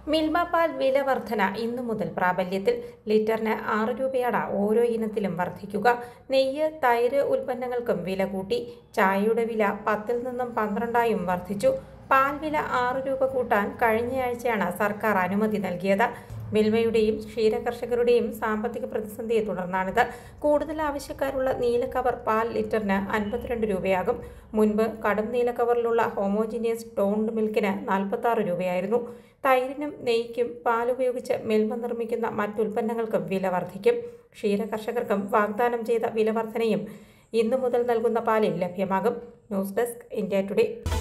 മിൽമ പാൽ വില വർധന ഇന്നു മുതൽ പ്രാബല്യത്തിൽ ലിറ്ററിന് ആറ് രൂപയാണ് ഓരോ ഇനത്തിലും വർദ്ധിക്കുക നെയ്യ് തൈര് ഉൽപ്പന്നങ്ങൾക്കും വില കൂട്ടി ചായയുടെ വില പത്തിൽ നിന്നും പന്ത്രണ്ടായും വർദ്ധിച്ചു പാൽ വില ആറ് രൂപ കൂട്ടാൻ കഴിഞ്ഞയാഴ്ചയാണ് സർക്കാർ അനുമതി നൽകിയത് മിൽമയുടെയും ക്ഷീരകർഷകരുടെയും സാമ്പത്തിക പ്രതിസന്ധിയെ തുടർന്നാണിത് കൂടുതൽ ആവശ്യക്കാരുള്ള നീല കവർ പാൽ ലിറ്ററിന് അൻപത്തിരണ്ട് രൂപയാകും മുൻപ് കടും നീല കവറിലുള്ള ഹോമോജിനിയസ് ടോൺഡ് മിൽക്കിന് നാൽപ്പത്തി രൂപയായിരുന്നു തൈരിനും നെയ്യ്ക്കും പാൽ ഉപയോഗിച്ച് മിൽമ നിർമ്മിക്കുന്ന മറ്റുൽപ്പന്നങ്ങൾക്കും വില വർദ്ധിക്കും ക്ഷീരകർഷകർക്കും വാഗ്ദാനം ചെയ്ത വില വർധനയും ഇന്നു മുതൽ നൽകുന്ന പാലിൽ ലഭ്യമാകും ന്യൂസ് ഡെസ്ക് ഇന്ത്യ ടുഡേ